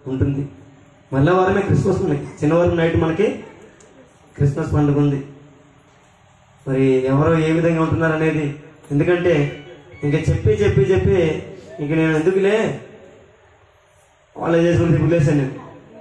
ఉంటుంది మళ్ళా వారమే క్రిస్మస్ మనకి చిన్నవారం నైట్ మనకి క్రిస్మస్ పండుగ ఉంది మరి ఎవరో ఏ విధంగా ఉంటున్నారు అనేది ఎందుకంటే ఇంకా చెప్పి చెప్పి చెప్పి ఇంక నేను ఎందుకులే వాళ్ళు చేసుకుని తిప్పులేసాను నేను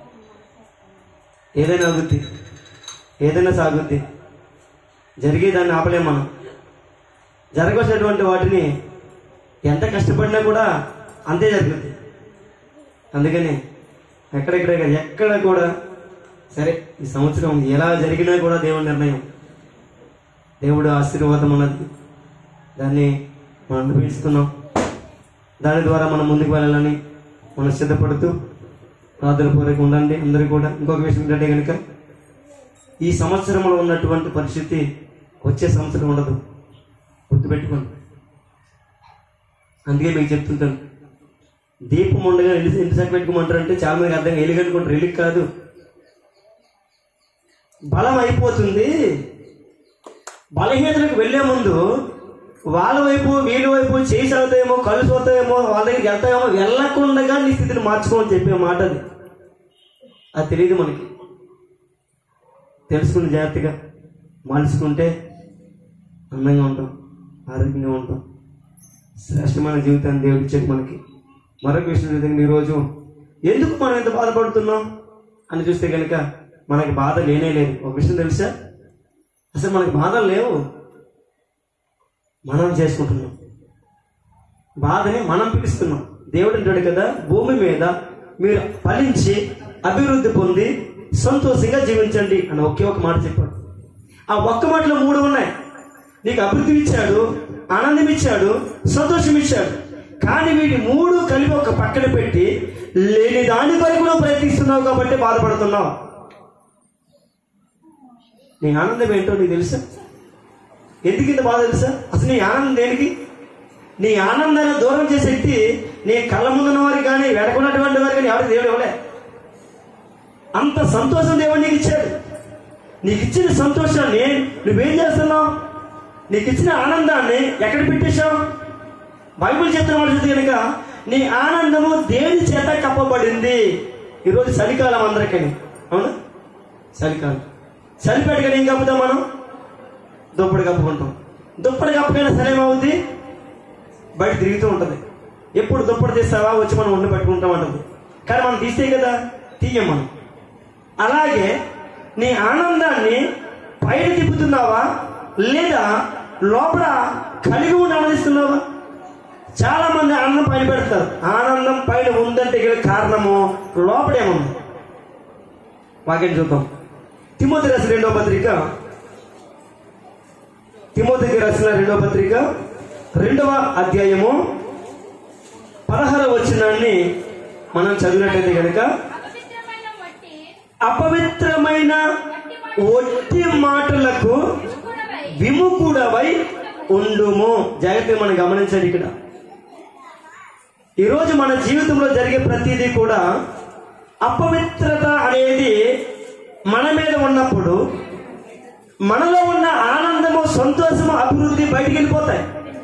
ఏదైనా ఆగుద్ది ఏదైనా సాగుద్ది జరిగే దాన్ని ఆపలేం మనం జరగవలసినటువంటి వాటిని ఎంత కష్టపడినా కూడా అంతే జరుగుద్ది అందుకని ఎక్కడెక్కడ ఎక్కడ కూడా సరే ఈ సంవత్సరం ఎలా జరిగినా కూడా దేవుడి నిర్ణయం దేవుడు ఆశీర్వాదం ఉన్నది దాన్ని మనం అనుభవిస్తున్నాం దాని ద్వారా మనం ముందుకు వెళ్ళాలని మనం సిద్ధపడుతూ ప్రార్థన పూర్వక ఉండండి అందరూ కూడా ఇంకొక విషయం ఏంటంటే కనుక ఈ సంవత్సరంలో ఉన్నటువంటి పరిస్థితి వచ్చే సంవత్సరం ఉండదు గుర్తుపెట్టుకోండి అందుకే మీకు చెప్తుంటాను దీపం ఉండగా ఎన్ని ఎన్ని సంఖ్య పెట్టుకోమంటారంటే చాలా మందికి అర్థం ఎలుగు అనుకుంటారు ఎలుగు కాదు బలం అయిపోతుంది బలహీనతలకు వెళ్లే ముందు వాళ్ళ వైపు వీళ్ళ వైపు చేసి అవుతాయేమో కళ్ళు పోతాయేమో వాళ్ళ దగ్గరికి వెళ్తాయేమో వెళ్ళకుండా నీ స్థితిని మార్చుకోమని చెప్పే మాట అది అది తెలియదు మనకి తెలుసుకుని జాగ్రత్తగా మార్చుకుంటే అందంగా ఉంటాం ఆరోగ్యంగా ఉంటాం శ్రేష్టమైన జీవితాన్ని దేవుడు ఇచ్చాడు మనకి మరొక విషయం చూస్తే ఈరోజు ఎందుకు మనం ఎంత బాధపడుతున్నాం అని చూస్తే కనుక మనకి బాధ లేనే లేదు ఒక విషయం తెలుసా అసలు మనకి బాధలు లేవు మనం చేసుకుంటున్నాం బాధని మనం పిలుస్తున్నాం దేవుడు అంటాడు కదా భూమి మీద మీరు ఫలించి అభివృద్ధి పొంది సంతోషంగా జీవించండి అని ఒకే ఒక మాట చెప్పాడు ఆ ఒక్క మాటలో మూడు ఉన్నాయి నీకు అభివృద్ధి ఇచ్చాడు ఆనందం ఇచ్చాడు సంతోషం ఇచ్చాడు కానీ వీటి మూడు కలిపి ఒక పక్కన పెట్టి లేని దాని కొరకు నువ్వు ప్రయత్నిస్తున్నావు కాబట్టి బాధపడుతున్నావు నీ ఆనందం ఏంటో నీకు తెలుసా ఎందుకు ఇంత బాధ తెలుసా అసలు నీ ఆనందం దేనికి నీ ఆనందాన్ని దూరం చేసే వ్యక్తి నీ కళ్ళ ముందున్న వారికి కానీ వెనకున్నటువంటి వారికి కానీ ఎవరికి దేవుడు ఇవ్వలే అంత సంతోషం దేవుడు నీకు ఇచ్చాడు నీకు ఇచ్చిన సంతోషాన్ని నువ్వేం చేస్తున్నావు నీకు ఇచ్చిన ఆనందాన్ని ఎక్కడ పెట్టేశావు బైబిల్ చెప్తున్న మాట చూస్తే కనుక నీ ఆనందము దేని చేత కప్పబడింది ఈరోజు చలికాలం అందరికీ అవునా చలికాలం చలిపెట్టగా ఏం కప్పుతాం మనం దుప్పటి కప్పుకుంటాం దుప్పటి కప్పకైనా సరే ఏమవుద్ది బయట తిరుగుతూ ఉంటుంది ఎప్పుడు దుప్పటి తీస్తావా వచ్చి మనం ఉండి పట్టుకుంటాం అంటుంది కానీ మనం తీస్తే కదా తీయం మనం అలాగే నీ ఆనందాన్ని పైన తిప్పుతున్నావా లేదా లోపల కలిగి ఉండి ఆనందిస్తున్నావా చాలా మంది ఆనందం పైన పెడతారు ఆనందం పైన ఉందంటే గల కారణము లోపడేముంది వాక్యం చూద్దాం తిమోతి రాసిన రెండో పత్రిక తిమోతికి రాసిన రెండో పత్రిక రెండవ అధ్యాయము పదహార వచనాన్ని మనం చదివినట్టయితే కనుక అపవిత్రమైన మట్టి అపవిత్రమైన ఒట్టి మాటలకు విముఖుడవై విముఖుడవై ఉండుము జాగ్రత్తగా మనం గమనించండి ఇక్కడ ఈరోజు మన జీవితంలో జరిగే ప్రతిదీ కూడా అపవిత్రత అనేది మన మీద ఉన్నప్పుడు మనలో ఉన్న ఆనందము సంతోషము అభివృద్ధి బయటికి వెళ్ళిపోతాయి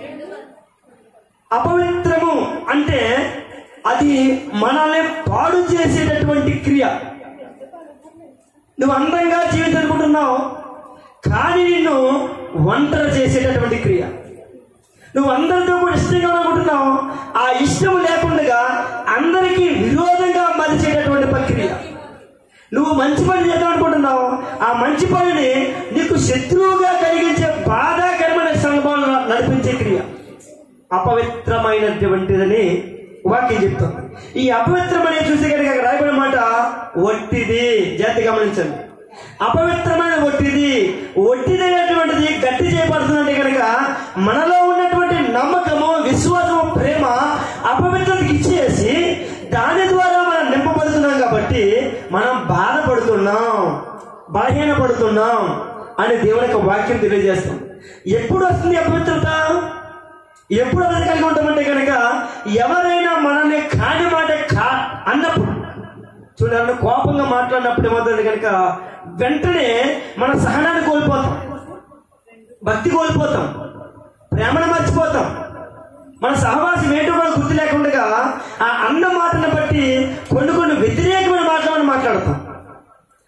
అపవిత్రము అంటే అది మనల్ని పాడు చేసేటటువంటి క్రియ నువ్వు అందంగా జీవించాలనుకుంటున్నావు కానీ నిన్ను ఒంటరి చేసేటటువంటి క్రియ నువ్వు అందరితో కూడా ఇష్టంగా అనుకుంటున్నావు ఆ ఇష్టం లేకుండా అందరికీ విరోధంగా మలిచేటటువంటి ప్రక్రియ నువ్వు మంచి పని చేద్దాం అనుకుంటున్నావు ఆ మంచి పనిని నీకు శత్రువుగా కలిగించే బాధాకరమైన సంభావన నడిపించే క్రియ అపవిత్రమైనటువంటిదని వాక్యం చెప్తుంది ఈ అపవిత్రమనే చూసే కనుక అక్కడ రాయబడిన మాట ఒట్టిది జాతి గమనించండి అపవిత్రమైన ఒట్టిది ఒట్టిదైనటువంటిది గట్టి చేయబడుతుందంటే కనుక మనలో ఉన్నటువంటి నమ్మకము విశ్వాసము ప్రేమ అపవిత్రతకి ఇచ్చేసి దాని ద్వారా మనం నింపబడుతున్నాం కాబట్టి మనం బాధపడుతున్నాం బలహీనపడుతున్నాం అని దేవుని యొక్క వాక్యం తెలియజేస్తాం ఎప్పుడు వస్తుంది అపవిత్రత ఎప్పుడు అది కలిగి ఉంటామంటే కనుక ఎవరైనా మనల్ని కాని మాట కా అన్నప్పుడు చూడండి కోపంగా మాట్లాడినప్పుడు ఏమవుతుంది కనుక వెంటనే మన సహనాన్ని కోల్పోతాం భక్తి కోల్పోతాం ప్రేమను మర్చిపోతాం మన సహవాసం ఏంటో కూడా గుర్తు లేకుండా ఆ అన్న మాటను బట్టి కొన్ని కొన్ని వ్యతిరేక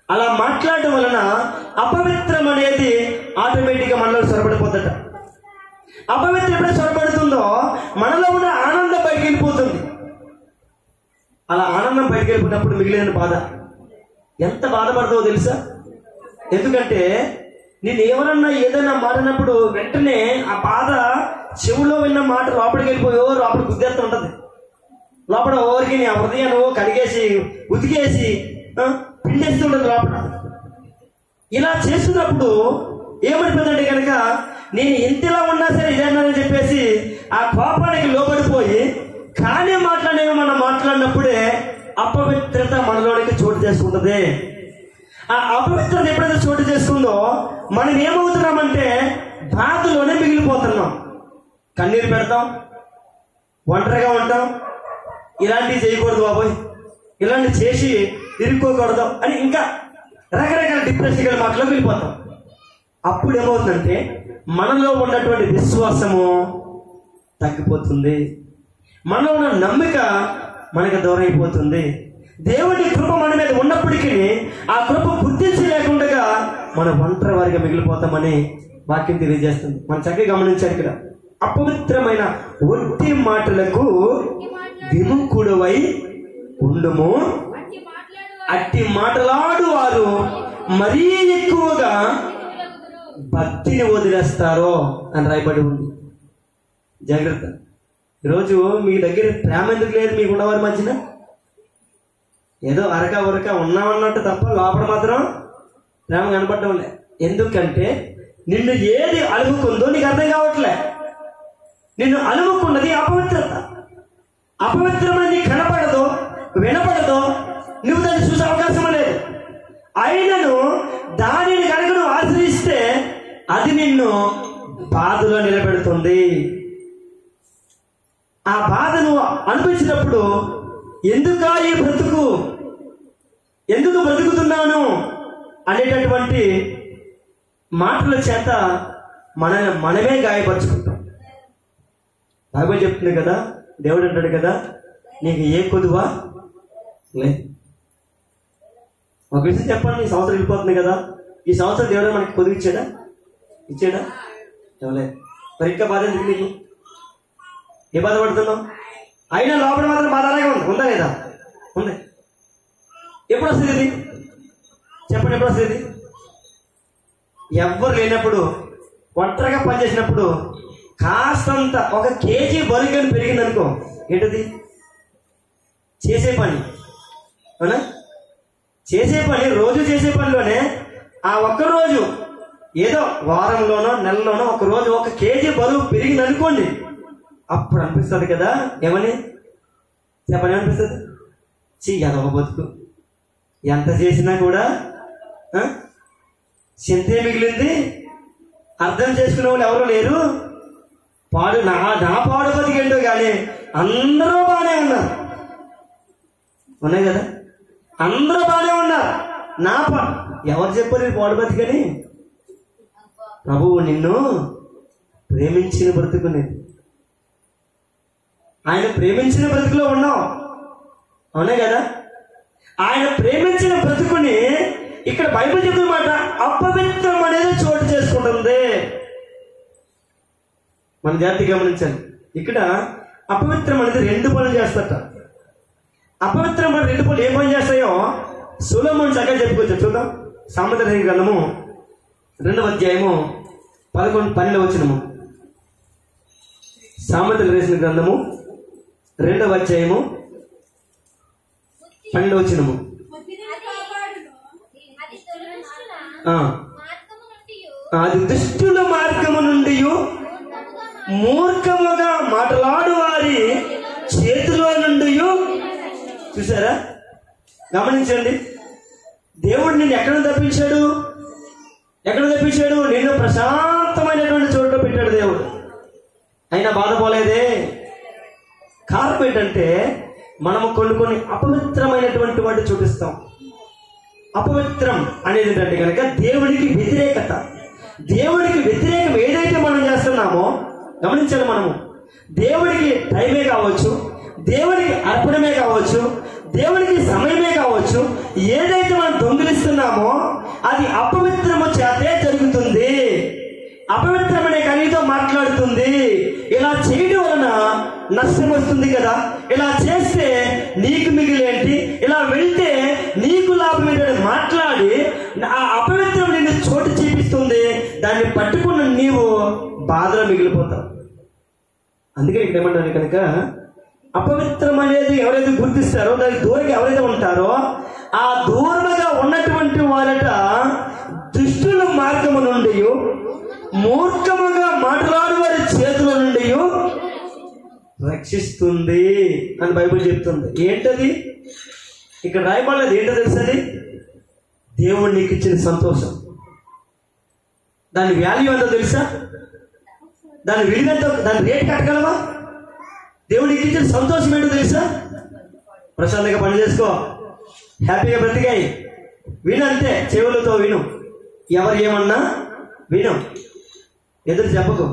అలా మాట్లాడటం వలన అపవిత్రం అనేది ఆటోమేటిక్గా మనలో సొరబడిపోతుందట అపవిత్రం ఎప్పుడైతే సొరబడుతుందో మనలో ఉన్న ఆనందం బయటికి వెళ్ళిపోతుంది అలా ఆనందం బయటికి వెళ్ళిపోయినప్పుడు మిగిలిన బాధ ఎంత బాధపడతావో తెలుసా ఎందుకంటే నేను ఎవరన్నా ఏదైనా మారినప్పుడు వెంటనే ఆ బాధ చెవులో విన్న మాట లోపలికి వెళ్ళిపోయి ఓ లోపల గుద్దేస్తూ ఉంటుంది లోపల ఓరికి నీ ఆ హృదయాన్ని ఓ కడిగేసి ఉతికేసి ఆ, పిండేస్తుంటుంది లోపల ఇలా చేస్తున్నప్పుడు ఏమైపోతుందంటే కనుక నేను ఇంతలా ఉన్నా సరే ఇదేనని చెప్పేసి ఆ కోపానికి లోబడిపోయి కానీ మాట్లాడేవి మనం మాట్లాడినప్పుడే అపవిత్రత మనలోనికి చోటు చేసుకుంటుంది ఆ అపవిత్రత ఎప్పుడైతే చోటు చేసుకుందో మనం ఏమవుతున్నామంటే బాధలోనే మిగిలిపోతున్నాం కన్నీరు పెడతాం ఒంటరిగా ఉంటాం ఇలాంటివి చేయకూడదు బాబోయ్ ఇలాంటివి చేసి ఇరుక్కోకూడదు అని ఇంకా రకరకాల డిప్రెషన్ మాటలోకి వెళ్ళిపోతాం అప్పుడు ఏమవుతుందంటే మనలో ఉన్నటువంటి విశ్వాసము తగ్గిపోతుంది మనలో ఉన్న నమ్మిక మనకు దూరం అయిపోతుంది దేవుడి కృప మన మీద ఉన్నప్పటికీ ఆ కృప గుర్తించి లేకుండా మన ఒంటరి వారిగా మిగిలిపోతామని వాక్యం తెలియజేస్తుంది మనం చక్కగా గమనించారు ఇక్కడ అపవిత్రమైన ఒట్టి మాటలకు విముఖుడువై ఉండుము అట్టి మాట్లాడు అట్టి మాటలాడు వారు మరీ ఎక్కువగా వారు భక్తిని వదిలేస్తారో అని రాయబడి ఉంది జాగ్రత్త ఈరోజు మీ దగ్గర ప్రేమ ఎందుకు లేదు మీకు ఉన్నవారి మధ్యన ఏదో అరక ఉరక ఉన్నామన్నట్టు తప్ప లోపల మాత్రం ప్రేమ కనపడటం లే ఎందుకంటే నిన్ను ఏది అలుముకుందో నీకు అర్థం కావట్లే నిన్ను అలుముకున్నది అపవిత్రత అపవిత్రమైనది కనపడదో వినపడదో నువ్వు దాన్ని చూసే అవకాశం లేదు అయినను దానిని కనుక నువ్వు ఆశ్రయిస్తే అది నిన్ను బాధలో నిలబెడుతుంది ఆ బాధ నువ్వు అనిపించినప్పుడు ఎందుకా ఈ బ్రతుకు ఎందుకు బ్రతుకుతున్నాను అనేటటువంటి మాటల చేత మన మనమే గాయపరుచుకుంటాం బైబిల్ చెప్తుంది కదా దేవుడు అంటాడు కదా నీకు ఏ కొదువా లే ఒక విషయం చెప్పండి ఈ సంవత్సరం వెళ్ళిపోతుంది కదా ఈ సంవత్సరం దేవుడు మనకి కొదువు ఇచ్చాడా ఇచ్చాడా ఇవ్వలేదు మరి ఇంకా బాధ ఎందుకు నీకు ఏ బాధపడుతున్నావు అయినా లోపల మాత్రం బాధ అలాగే ఉంది ఉందా లేదా ఉంది ఎప్పుడు వస్తుంది ఇది చెప్పండి ఎప్పుడు వస్తుంది ఇది ఎవ్వరు లేనప్పుడు ఒంటరిగా పనిచేసినప్పుడు కాస్తంత ఒక కేజీ బరువు పెరిగింది అనుకో ఏంటది చేసే పని అవునా చేసే పని రోజు చేసే పనిలోనే ఆ ఒక్క రోజు ఏదో వారంలోనో నెలలోనో ఒక రోజు ఒక కేజీ బరువు పెరిగింది అనుకోండి అప్పుడు అనిపిస్తుంది కదా ఏమని చెప్పని అనిపిస్తుంది చీ అదొక బతుకు ఎంత చేసినా కూడా ఆ? చింతే మిగిలింది అర్థం చేసుకునే వాళ్ళు ఎవరు లేరు పాడు నా నా పాడు బతికేంటో కానీ అందరూ బాగానే ఉన్నారు ఉన్నాయి కదా అందరూ బాగానే ఉన్నారు నా పా ఎవరు చెప్పారు ఈ పాడు బతికని ప్రభువు నిన్ను ప్రేమించిన బ్రతుకునేది ఆయన ప్రేమించిన బ్రతుకులో ఉన్నావు అవునే కదా ఆయన ప్రేమించిన బ్రతుకుని ఇక్కడ బైబిల్ చెప్తున్న మాట అపవిత్రం అనేది చోటు చేసుకుంటుంది మన జాతి గమనించాలి ఇక్కడ అపవిత్రం అనేది రెండు పనులు చేస్తట అపవిత్రం పని రెండు పనులు ఏ పని చేస్తాయో సులభం చక్కగా చెప్పుకోవచ్చు చూద్దాం సామెత గ్రంథము రెండవ అధ్యాయము పదకొండు పన్నెండు వచ్చినము సామెతలు వేసిన గ్రంథము రెండవ అధ్యాయము పన్నెండు వచ్చినము అది తొలగించున ఆ, మార్గము నుండి అది దుష్టుల మార్గము నుండి మూర్ఖముగా మాట్లాడు వారి చేతిలో నుండి చూసారా గమనించండి దేవుడు నిన్ను ఎక్కడ తప్పించాడు ఎక్కడ తప్పించాడు నిన్ను ప్రశాంతమైనటువంటి చోట్ల పెట్టాడు దేవుడు అయినా బాధపోలేదే కారణం ఏంటంటే మనము కొన్ని కొన్ని అపవిత్రమైనటువంటి వాటి చూపిస్తాం అపవిత్రం అనేది ఏంటంటే కనుక దేవుడికి వ్యతిరేకత దేవుడికి వ్యతిరేకం ఏదైతే మనం చేస్తున్నామో గమనించాలి మనము దేవుడికి టైమే కావచ్చు దేవుడికి అర్పణమే కావచ్చు దేవుడికి సమయమే కావచ్చు ఏదైతే మనం దొంగిలిస్తున్నామో చేస్తున్నామో అది అపవిత్రము చేతే జరుగుతుంది అపవిత్రమనే కనీతో మాట్లాడుతుంది ఇలా చేయడం వలన నష్టం వస్తుంది కదా ఇలా చేస్తే నీకు మిగిలేంటి ఇలా వెళ్తే నీకు లాభం ఏంటని మాట్లాడి ఆ అపవిత్రం నిన్ను చోటు చూపిస్తుంది దాన్ని పట్టుకున్న నీవు బాధలో మిగిలిపోతావు అందుకే ఇక్కడ ఏమంటారు కనుక అపవిత్రం అనేది ఎవరైతే గుర్తిస్తారో దానికి దూరంగా ఎవరైతే ఉంటారో ఆ దూరముగా ఉన్నటువంటి వారట దుష్టుల మార్గము నుండి మూర్ఖముగా మాట్లాడు వారి చేతుల నుండి రక్షిస్తుంది అని బైబిల్ చెప్తుంది ఏంటది ఇక్కడ రాయబడలేదు ఏంటో తెలుసది దేవుడు నీకు ఇచ్చిన సంతోషం దాని వాల్యూ ఎంతో తెలుసా దాని విలువెంతో దాని రేట్ కట్టగలవా దేవుడికి ఇచ్చిన సంతోషం ఏంటో తెలుసా ప్రశాంతంగా పని చేసుకో హ్యాపీగా బ్రతికాయి విను అంతే చెవులతో విను ఎవరు ఏమన్నా విను ఎదురు చెప్పకు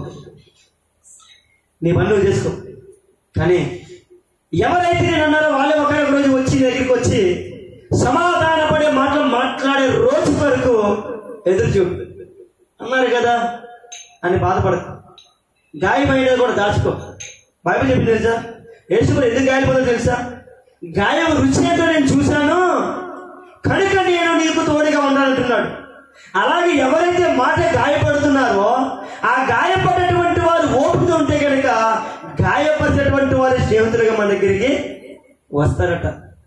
నీ పని నువ్వు చేసుకో కానీ ఎవరైతే నేను అన్నారో వాళ్ళే ఒకరి రోజు వచ్చి నీ దగ్గరికి వచ్చి సమాధాన పడే మాటలు మాట్లాడే రోజు వరకు ఎదురు చూడు అన్నారు కదా అని బాధపడదు గాయమైనది కూడా దాచుకో బైబిల్ చెప్పింది తెలుసా యేసుకుడు ఎందుకు గాయపోతుందో తెలుసా గాయం రుచి ఏంటో నేను చూశాను కనుక నేను నీకు తోడుగా ఉండాలంటున్నాడు అలాగే ఎవరైతే మాట గాయపడుతున్నారో ఆ గాయపడేటువంటి వారు ఓపిక ఉంటే కనుక గాయపరిచేటువంటి వారి స్నేహితులుగా మన దగ్గరికి వస్తారట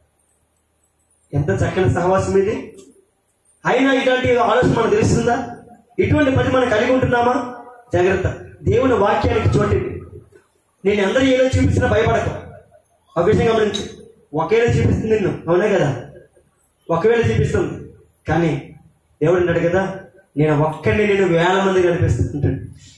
ఎంత చక్కని సహవాసం ఇది అయినా ఇటువంటి ఆలోచన మనకు తెలుస్తుందా ఇటువంటి పని మనం కలిగి ఉంటున్నామా జాగ్రత్త దేవుని వాక్యానికి చోటిది నేను అందరూ ఏదో చూపించినా భయపడక ఒక విషయం గమనించు ఒకేలా చూపిస్తుంది నిన్ను అవునే కదా ఒకవేళ చూపిస్తుంది కానీ దేవుడు అంటాడు కదా నేను ఒక్కడిని నేను వేల మంది కనిపిస్తుంటాడు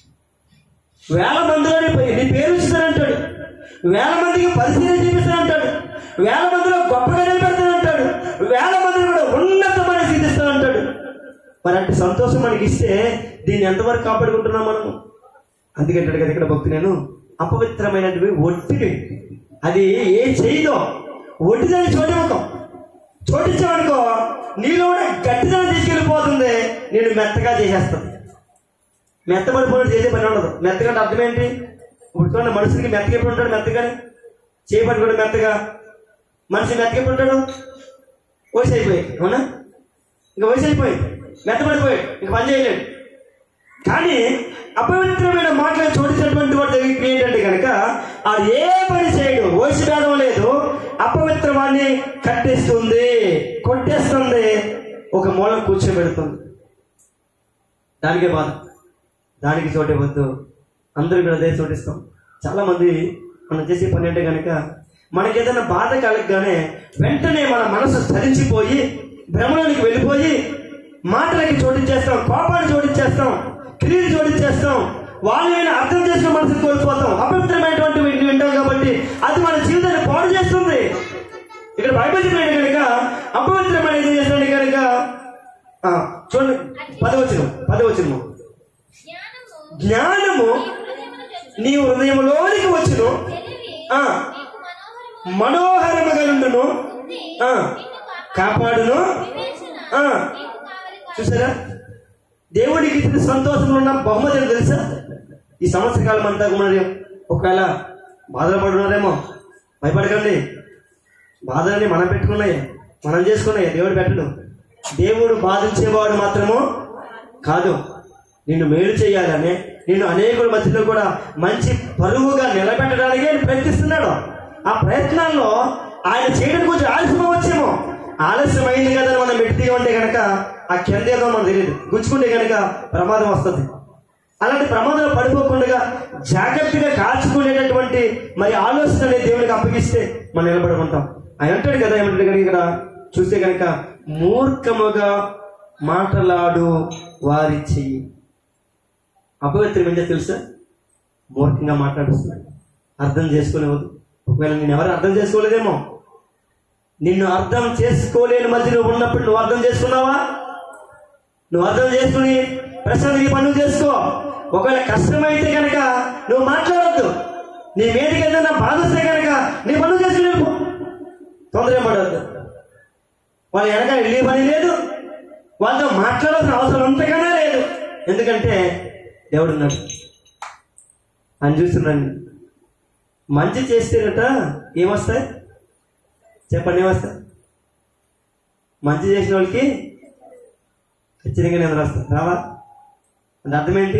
వేల మందిలో నీ పే- నీ పేరు ఇస్తానంటాడు వేల మందికి పరిశీలన చూపిస్తానంటాడు వేల మందిలో గొప్పగా నిలబెడతానంటాడు వేల మందిని కూడా ఉన్నతమైన స్థితి ఇస్తానంటాడు మరి అంటే సంతోషం మనకి ఇస్తే దీన్ని ఎంతవరకు కాపాడుకుంటున్నాం మనము అందుకంటాడు కదా ఇక్కడ భక్తి నేను అపవిత్రమైనటువంటి ఒట్టిది అది ఏ చేయదో ఒట్టిదని చోటివ్వకం చోటించామనుకో నీలో కూడా గట్టిదనం తీసుకెళ్ళిపోతుంది నేను మెత్తగా చేసేస్తాను మెత్తబడిపోయినట్టు చేసే పని ఉండదు మెత్తగా అంటే అర్థం ఏంటి ఇప్పుడు చూడండి మనుషులకి మెత్తగా ఎప్పుడు ఉంటాడు మెత్తగానే చేయబడి కూడా మెత్తగా మనిషి మెత్తగా ఎప్పుడు ఉంటాడు వయసు అయిపోయింది అవునా ఇంకా వయసు అయిపోయింది మెత్తబడిపోయాడు ఇంకా పని చేయలేడు కానీ అపవిత్రమైన మాటలు చోటించినటువంటి వాడి దగ్గరికి ఏంటంటే కనుక ఆ ఏ పని చేయడు వయసు భేదం లేదు అపవిత్రవాన్ని కట్టేస్తుంది కొట్టేస్తుంది ఒక మూలం కూర్చోబెడుతుంది దానికే బాధ దానికి చోటు ఇవ్వద్దు అందరూ కూడా అదే చోటిస్తాం చాలా మంది మనం చేసే పని అంటే కనుక మనకి ఏదైనా బాధ కలగగానే వెంటనే మన మనసు స్థలించిపోయి భ్రమలోనికి వెళ్ళిపోయి మాటలకి చోటిచ్చేస్తాం కోపాన్ని చోటిచ్చేస్తాం క్రియలు చోటిచ్చేస్తాం వాళ్ళని అర్థం చేసుకుని మనసు కోల్పోతాం అపవిత్రమైనటువంటి వింటూ వింటాం కాబట్టి అది మన జీవితాన్ని పాడు చేస్తుంది ఇక్కడ బైబిల్ చెప్పిన కనుక అపవిత్రమైనది చేసినట్టు కనుక ఆ, చూడండి పదవచనం పదవచనము జ్ఞానము జ్ఞానము నీ హృదయమున తెచ్చు. నీ హృదయంలోనికి వచ్చును తెలివి ఆ. నీకు మనోహరము మనోహరముగా నుండును ఉంది. ఆ, నిన్ను కాపాడును వివేచన ఆ. నీకు కావలి కాదు. చూసారా దేవుడికి ఇచ్చిన సంతోషంలో ఉన్న బహుమతి ఏంటో తెలుసా ఈ సంవత్సర కాలం అంతా కూడా మరి ఒకవేళ బాధలు పడున్నారేమో భయపడకండి బాధలన్నీ మనం పెట్టుకున్నాయి మనం చేసుకున్నాయి దేవుడు పెట్టడు దేవుడు బాధించేవాడు మాత్రము కాదు నిన్ను మేలు చేయాలని నిన్ను అనేకుల మధ్యలో కూడా మంచి పరువుగా నిలబెట్టడానికే ఆయన ప్రయత్నిస్తున్నాడు ఆ ప్రయత్నాల్లో ఆయన చేయడం కొంచెం ఆలస్యం వచ్చేమో ఆలస్యం అయింది కదా అని మనం మెట్టి ఉంటే కనుక ఆ కింద ఏదో మనకు తెలియదు గుచ్చుకుంటే కనుక ప్రమాదం వస్తుంది అలాంటి ప్రమాదంలో పడిపోకుండా జాగ్రత్తగా కాచుకునేటటువంటి మరి ఆలోచన అనేది దేవునికి అప్పగిస్తే మనం నిలబడుకుంటాం ఆయన అంటాడు కదా ఏమంటాడు కనుక ఇక్కడ చూస్తే కనుక మూర్ఖముగా మాటలాడు వారి చెయ్యి అపవిత్రం ఏంటో తెలుసా మూర్ఖంగా మాట్లాడుతున్నాడు అర్థం చేసుకునేవద్దు ఒకవేళ నేను ఎవరు అర్థం చేసుకోలేదేమో నిన్ను అర్థం చేసుకోలేని మధ్య నువ్వు ఉన్నప్పుడు నువ్వు అర్థం చేసుకున్నావా నువ్వు అర్థం చేసుకుని ప్రశాంత్ నీ పనులు చేసుకో ఒకవేళ కష్టమైతే కనుక నువ్వు మాట్లాడొద్దు నీ మీదకి ఏదైనా బాధ వస్తే కనుక నీ పనులు చేసుకుని వెళ్ళిపో తొందర పడవద్దు వాళ్ళ వెనక వెళ్ళే పని లేదు వాళ్ళతో మాట్లాడాల్సిన అవసరం అంతకన్నా లేదు ఎందుకంటే దేవుడు ఉన్నాడు అని చూస్తున్నాను మంచి చేస్తేనట ఏమొస్తాయి చెప్పండి ఏమొస్తాయి మంచి చేసిన వాళ్ళకి ఖచ్చితంగా నేను రాస్తాను రావా అంటే అర్థం ఏంటి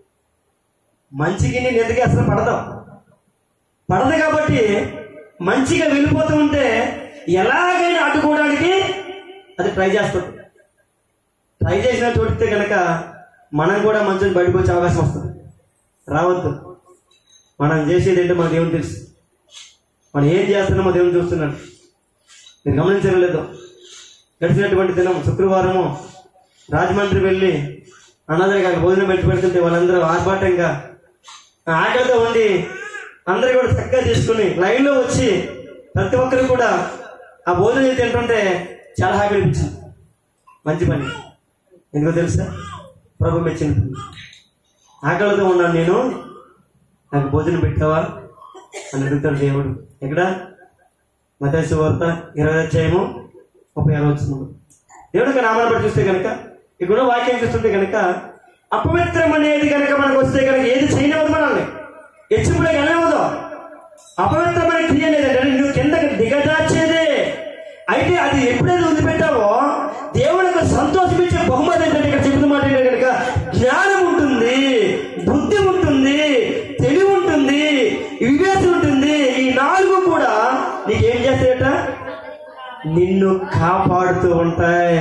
మంచికి నేను ఎందుకు అసలు పడదాం పడదు కాబట్టి మంచిగా వెళ్ళిపోతూ ఉంటే ఎలాగైనా అడ్డుకోవడానికి అది ట్రై చేస్తుంది ట్రై చేసిన చూడితే కనుక మనం కూడా మంచిని బయటకు వచ్చే అవకాశం వస్తుంది రావద్దు మనం చేసేది ఏంటో మన దేవుని తెలుసు మనం ఏం చేస్తున్నామో దేవుని చూస్తున్నాడు మీరు గమనించలేదు గడిచినటువంటి దినం శుక్రవారము రాజమండ్రి వెళ్ళి అన్నదరి గారికి భోజనం పెట్టి పెడుతుంటే వాళ్ళందరూ ఆర్భాటంగా ఆకలితో ఉండి అందరూ కూడా చక్కగా తీసుకుని లైన్లో వచ్చి ప్రతి ఒక్కరు కూడా ఆ భోజనం తింటుంటే చాలా హ్యాపీ అనిపించింది మంచి పని ఎందుకో తెలుసా ప్రభు మెచ్చిన పని. ఆకలితో ఉన్నాను నేను నాకు భోజనం పెట్టావా అని అడుగుతాడు దేవుడు ఎక్కడ మతేసు వార్త ఇరవై అధ్యాయము ముప్పై ఆరు వచ్చింది దేవుడు యొక్క నామాన్ని బట్టి చూస్తే కనుక ఇక్కడ వాక్యం చూస్తుంటే కనుక అపవిత్రం అనేది కనుక మనకు వస్తే కనుక ఏది చేయనివ్వదు మనల్ని హెచ్చింపుడే వెళ్ళవదు అపవిత్రమైన క్రియ లేదంటే నువ్వు కిందకి దిగజార్చేదే అయితే అది ఎప్పుడైతే వదిలిపెట్టావో దేవునికి సంతోషమిచ్చే బహుమతి ఏంటంటే ఇక్కడ చెబుతున్న మాట ఏంటంటే కనుక జ్ఞానం ఉంటుంది బుద్ధి ఉంటుంది తెలివి ఉంటుంది వివేచన ఉంటుంది ఈ నాలుగు కూడా నీకేం చేస్తాయట నిన్ను కాపాడుతూ ఉంటాయి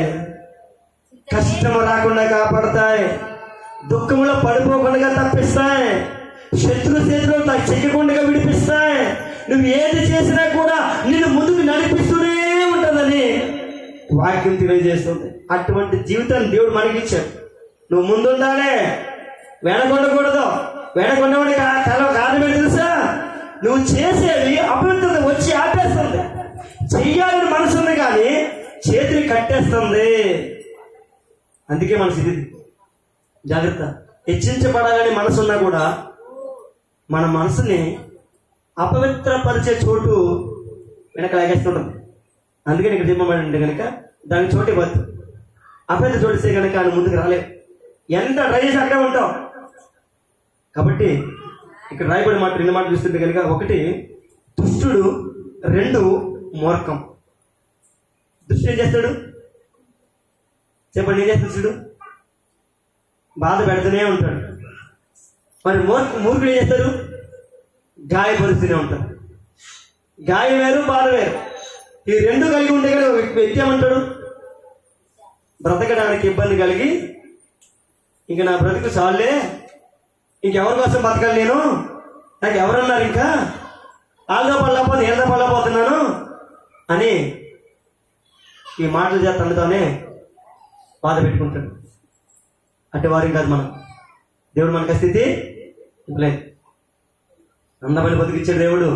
కష్టం రాకుండా కాపాడతాయి దుఃఖంలో పడిపోకుండా తప్పిస్తాయి శత్రు చేతిలో త- చెక్కకుండా విడిపిస్తాయి నువ్వు ఏది చేసినా కూడా నిన్ను ముందుకు నడిపిస్తూనే ఉంటుందని వాక్యం తెలియజేస్తుంది అటువంటి జీవితాన్ని దేవుడు మనకి ఇచ్చాడు నువ్వు ముందుండాలి వెనకొండకూడదు వెనకొండవాడి తల కాదు పెట్టి తెలుసా నువ్వు చేసేది అపవిత్రత వచ్చి ఆపేస్తుంది చెయ్యాలని మనసు ఉంది కానీ చేతిని కట్టేస్తుంది అందుకే మన స్థితి జాగ్రత్త హెచ్చించబడాలని మనసు ఉన్నా కూడా మన మనసుని అపవిత్రపరిచే చోటు వెనక లాగేస్తుంటుంది అందుకే ఇక్కడ చెప్పబడి కనుక దానికి చోటు ఇవ్వద్దు అపవిత్ర చోటిస్తే కనుక ఆయన ముందుకు రాలేదు ఎంత ట్రై చేసి అక్కడే ఉంటాం కాబట్టి ఇక్కడ రాయబడి మాట రెండు మాటలు చూస్తుంటే కనుక ఒకటి దుష్టుడు రెండు మూర్ఖం దుష్టుడు ఏం చేస్తాడు చెప్పండి ఏం చేస్తాడు దుష్టుడు బాధ పెడుతూనే ఉంటాడు మరి మూర్ఖ మూర్ఖుడు ఏం చేస్తాడు గాయపరుస్తూనే ఉంటాడు గాయం వేరు బాధ వేరు ఈ రెండు కలిగి ఉంటే కదా ఒక వ్యక్తి ఏమంటాడు బ్రతకడానికి ఇబ్బంది కలిగి ఇంక నా బ్రతుకు చాలే ఇంకెవరి కోసం బతకాలి నేను నాకు ఎవరన్నారు ఇంకా వాళ్ళతో పడలేకపోతే ఏళ్ళతో పడలేకపోతున్నాను అని ఈ మాటలు చేత తండ్రితోనే బాధ పెట్టుకుంటాడు అటు వారి కాదు మనం దేవుడు మనకి ఆ స్థితి లేదు అందమైన బతికిచ్చాడు దేవుడు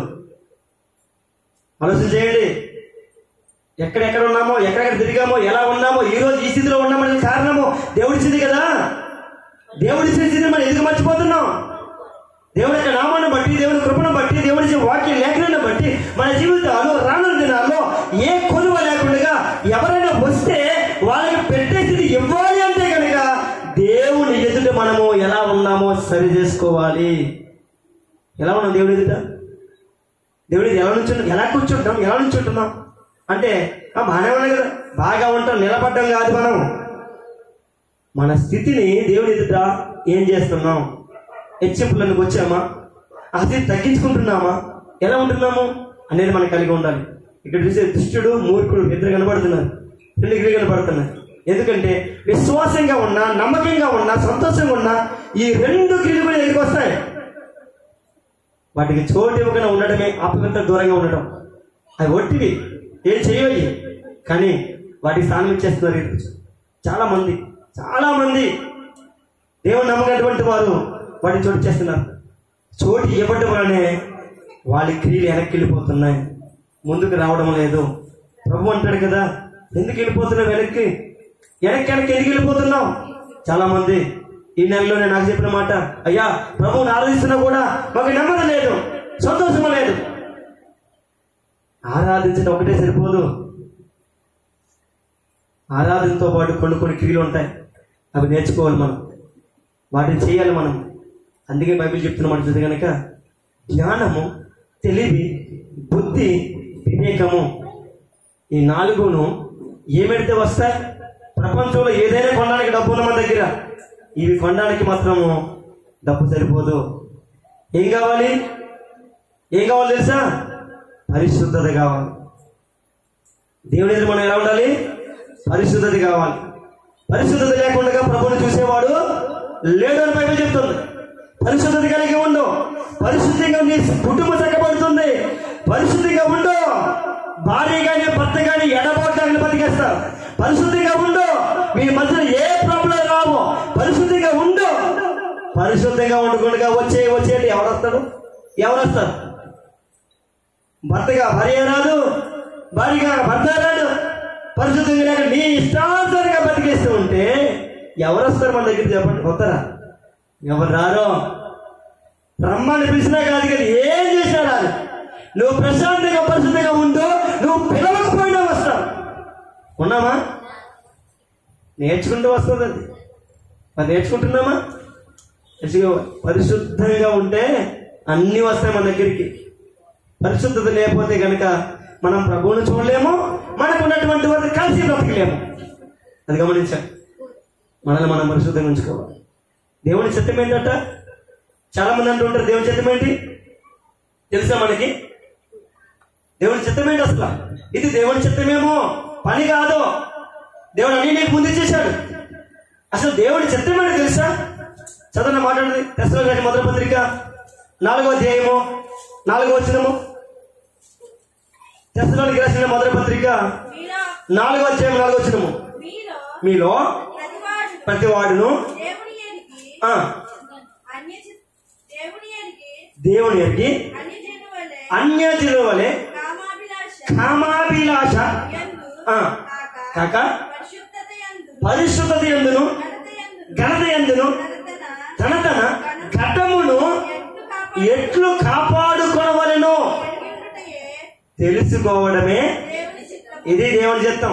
ఆలోచన చేయండి ఎక్కడెక్కడ ఉన్నామో ఎక్కడెక్కడ తిరిగామో ఎలా ఉన్నామో ఈ రోజు ఈ స్థితిలో ఉన్నామనే కారణము దేవుడిచ్చింది కదా దేవుడిచ్చిన స్థితిని మనం ఎందుకు మర్చిపోతున్నాం దేవుడి యొక్క నామాన్ని బట్టి దేవుడి కృపను బట్టి దేవుడి వాక్య లేఖనాన్ని బట్టి మన జీవితాలు రానున్న దినాల్లో ఏ కొలువ లేకుండా ఎవరైనా వస్తే వాళ్ళకి పెట్టే స్థితి ఇవ్వాలి అంటే కనుక దేవుని ఎదుట మనము ఎలా ఉన్నామో సరి చేసుకోవాలి ఎలా ఉన్నాం దేవుడి ఎదుట దేవుడి ఎలా నుంచుంటాం ఎలా కూర్చుంటాం ఎలా నుంచుంటున్నాం అంటే ఆ బాగానే ఉన్నాయి కదా బాగా ఉంటాం నిలబడ్డం కాదు మనం మన స్థితిని దేవుడి ఎదుట ఏం చేస్తున్నాం హెచ్చింపులకు వచ్చామా ఆ స్థితి తగ్గించుకుంటున్నామా ఎలా ఉంటున్నాము అనేది మనం కలిగి ఉండాలి ఇక్కడ చూసే దుష్టుడు మూర్ఖుడు ఇద్దరు కనబడుతున్నారు రెండు ఇద్దరు కనబడుతున్నారు ఎందుకంటే విశ్వాసంగా ఉన్నా నమ్మకంగా ఉన్నా సంతోషంగా ఉన్నా ఈ రెండు క్రియలు కూడా ఎదురుకు వస్తాయి వాటికి చోటు ఇవ్వకుండా ఉండడమే అపవిత్ర దూరంగా ఉండడం అవి ఒట్టివి ఏం చేయవయ్యి కానీ వాటికి స్థానం ఇచ్చేస్తున్నారు ఈరోజు. చాలా మంది చాలా మంది దేవుని నమ్మకటువంటి వారు వాటిని చోటు చేస్తున్నారు చోటు ఇవ్వడం వలనే వాళ్ళ క్రియలు వెనక్కి వెళ్ళిపోతున్నాయి ముందుకు రావడం లేదు ప్రభు అంటాడు కదా ఎందుకు వెళ్ళిపోతున్నావు వెనక్కి వెనక్కి వెనక్కి ఎందుకు వెళ్ళిపోతున్నావు చాలా మంది ఈ నెలలోనే నాకు చెప్పిన మాట అయ్యా ప్రభువుని ఆరాధిస్తున్నా కూడా మాకు నెమ్మది లేదు సంతోషం లేదు ఆరాధించడం ఒకటే సరిపోదు ఆరాధనతో పాటు కొన్ని కొన్ని క్రియలు ఉంటాయి అవి నేర్చుకోవాలి మనం వాటిని చేయాలి మనం అందుకే బైబిల్ చెప్తున్న మాట చూస్తే కనుక జ్ఞానము తెలివి బుద్ధి వివేకము ఈ నాలుగును ఏమెడితే వస్తాయి ప్రపంచంలో ఏదైనా కొనడానికి డబ్బు ఉన్న మన దగ్గర ఇవి కొనడానికి మాత్రము డబ్బు సరిపోదు ఏం కావాలి ఏం కావాలి తెలుసా పరిశుద్ధత కావాలి దేవుని ఎదురు మనం ఎలా ఉండాలి పరిశుద్ధత కావాలి పరిశుద్ధత లేకుండా ప్రభుని చూసేవాడు లేడు అని బైబిల్ చెప్తుంది పరిశుద్ధత కలిగి ఉండు పరిశుద్ధంగా నీ కుటుంబం చక్కబడుతుంది పరిశుద్ధిగా ఉండు భార్య కానీ భర్త కానీ ఎడబాటు బతికేస్తారు పరిశుద్ధిగా ఉండు మీ మధ్యన ఏ ప్రాబ్లం రావు పరిశుద్ధిగా ఉండు పరిశుద్ధంగా ఉండకుండా వచ్చే వచ్చేటి ఎవరు వస్తాడు ఎవరు వస్తారు భర్తగా భార్య రాదు భార్యగా భర్త రాడు పరిశుద్ధంగా లేక నీ ఇష్టానుసారంగా బతికేస్తూ ఉంటే ఎవరు వస్తారు మన దగ్గర చెప్పండి వస్తారా ఎవరు రారో రమ్మని పిలిచినా కాదు కదా ఏం చేసినా రాదు నువ్వు ప్రశాంతంగా పరిశుద్ధంగా ఉంటూ నువ్వు పిలవకపోయినా వస్తావు ఉన్నామా నేర్చుకుంటూ వస్తుంది అది మరి నేర్చుకుంటున్నామా నేర్చుకో- పరిశుద్ధంగా ఉంటే అన్నీ వస్తాయి మన దగ్గరికి పరిశుద్ధత లేకపోతే కనుక మనం ప్రభువును చూడలేము మనకు ఉన్నటువంటి వారిని కలిసి బ్రతకలేము అది గమనించాలి మనల్ని మనం పరిశుద్ధంగా ఉంచుకోవాలి దేవుని చిత్తం ఏంటంట చాలా మంది అంటుంటారు దేవుని చిత్తం ఏంటి తెలుసా మనకి దేవుని చిత్తం ఏంటి అసలు ఇది దేవుని చిత్తమేమో పని కాదు దేవుడు అన్ని నీకు ముందు చేశాడు అసలు దేవుని చిత్తం ఏంటో తెలుసా చదవన మాట్లాడింది తెసలో గారి మొదటి పత్రిక నాలుగో అధ్యాయము నాలుగో వచ్చినము తెసలోనికి రాసిన మొదటి పత్రిక మీలో నాలుగో అధ్యాయం నాలుగో వచ్చినము మీలో మీలో ప్రతివాడు ప్రతి వాడును దేవుని ఎరిగి ఆ, అన్య చి- దేవుని ఎరిగి దేవుని ఎరిగి అన్య జను వలె అన్యజనుల వలె కామాభిలాష కామాభిలాష యందు ఆ, కాక కాక పరిశుద్ధత యందు పరిశుద్ధత ఎందును ఘనత యందు ఘనత ఎందును ఘనతన తన ఘటమును ఎట్లు ఎట్లు కాపాడుకొనవలెనో కాపాడుకుంటయే తెలుసుకోవడమే దేవుని చిత్తం ఇది దేవుని చిత్తం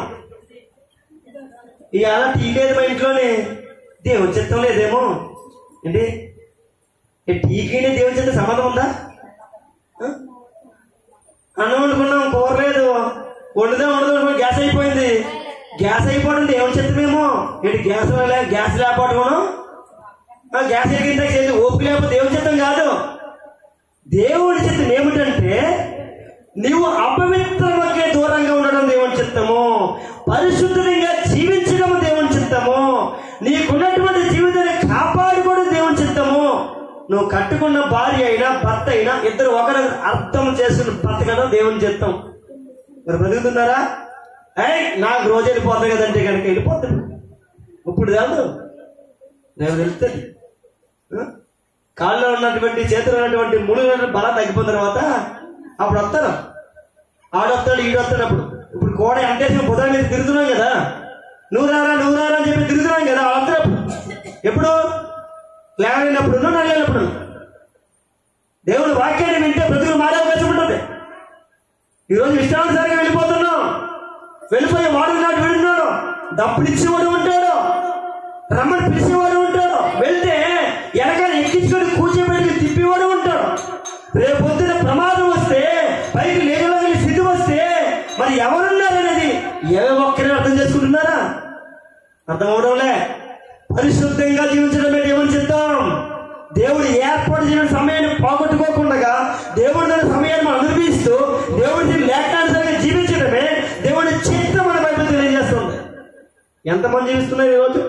ఇవాళ టీ లేదు మా ఇంట్లోనే దేవుని చిత్తం లేదేమో ఏంటి ఈ టీకి దేవుని చిత్తం సంబంధం ఉందా ఆ? అన్నం వండుకున్నాం కూర లేదు వండుదాం వండుదాం గ్యాస్ అయిపోయింది గ్యాస్ అయిపోవడం దేవుని చిత్తమేమో ఏంటి గ్యాస్ లే గ్యాస్ లేకపోవడం ఆ గ్యాస్ ఎగిరిన చేసి ఓపిక లేకపోతే దేవుని చిత్తం కాదు దేవుడి చిత్తం ఏమిటంటే నీవు అపవిత్రమకే దూరంగా ఉండడం దేవుని చిత్తము పరిశుద్ధంగా జీవించడం దేవుని చిత్తము నీకున్నటువంటి జీవితాన్ని కాపాడుకోవడం దేవుని చిత్తము నువ్వు కట్టుకున్న భార్య అయినా భర్త అయినా ఇద్దరు ఒకరు అర్థం చేసుకుని బ్రతకడం దేవుని చిత్తం మరి బ్రతుకుతున్నారా ఏయ్ నాకు రోజు వెళ్ళిపోతుంది కదంటే కనుక వెళ్ళిపోతుంది ఇప్పుడు కాదు రేపు వెళ్తుంది ఆ? కాళ్ళలో ఉన్నటువంటి చేతిలో ఉన్నటువంటి ముళ్ళు బలం తగ్గిపోయిన తర్వాత అప్పుడు వస్తారు ఆడొస్తాడు ఈడొస్తాడు అప్పుడు ఇప్పుడు కోడ అంటే బుధం మీద తిరుగుతున్నాం కదా నువ్వు రారా నువ్వు రారా అని చెప్పి తిరుగుతున్నాం కదా వస్తారు అప్పుడు ఎప్పుడు లేవలేనప్పుడు నడలేనప్పుడు దేవుడు వాక్యాన్ని వింటే బ్రతుకులు మారే అవకాశం ఉంటుంది ఈరోజు ఇష్టానుసారంగా వెళ్ళిపోతున్నాం వెళ్ళిపోయి వాడు నాటి విడున్నాడు డబ్బులు ఇచ్చేవాడు ఉంటాడు రమ్మని పిలిచేవాడు ఉంటాడు వెళ్తే వెనకాల ఎక్కించుకొని కూర్చోబెట్టి తిప్పేవాడు ఉంటాడు రేపు పొద్దున ప్రమాదం వస్తే పైకి లేగలగని స్థితి వస్తే మరి ఎవరున్నారనేది ఏ ఒక్కరే అర్థం చేసుకుంటున్నారా అర్థం అవడంలే పరిశుద్ధంగా జీవించడమే దేవుని చిత్తం దేవుడు ఏర్పాటు చేసిన సమయాన్ని పోగొట్టుకోకుండా దేవుడి దాని సమయాన్ని మనం అనుభవిస్తూ దేవుడి లేఖనానుసారంగా జీవించడమే దేవుడి చిత్తం మన బైబిల్ తెలియజేస్తుంది ఎంతమంది జీవిస్తున్నారు ఈరోజు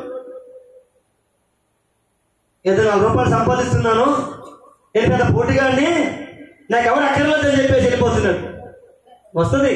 ఏదో నాలుగు రూపాయలు సంపాదిస్తున్నాను నేను పెద్ద పోటీగాడిని నాకు ఎవరు అక్కర్లేదని చెప్పేసి వెళ్ళిపోతున్నాడు వస్తుంది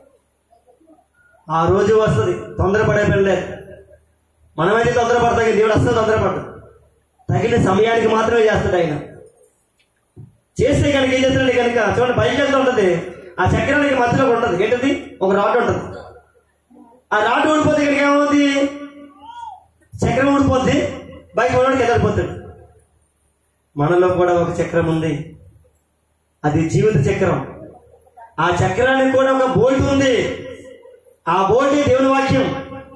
ఆ రోజు వస్తుంది తొందరపడే పెళ్ళే మనమైతే తొందరపడతాం కానీ దేవుడు అస్సలు తొందరపడదు తగిన సమయానికి మాత్రమే చేస్తాడు ఆయన చేస్తే కనుక ఏం చేస్తాడు కనుక చూడండి బయట ఎంత ఉంటుంది ఆ చక్రానికి మధ్యలో ఉంటుంది ఏంటది ఒక రాడ్ ఉంటుంది ఆ రాడ్ ఊడిపోతే ఇక్కడికి ఏమవుతుంది చక్రం ఊడిపోద్ది బయట ఉన్నవాడికి ఎదరిపోతాడు మనలో కూడా ఒక చక్రం ఉంది అది జీవిత చక్రం ఆ చక్రానికి కూడా ఒక బోల్ట్ ఉంది ఆ బోల్ట్ దేవుని వాక్యం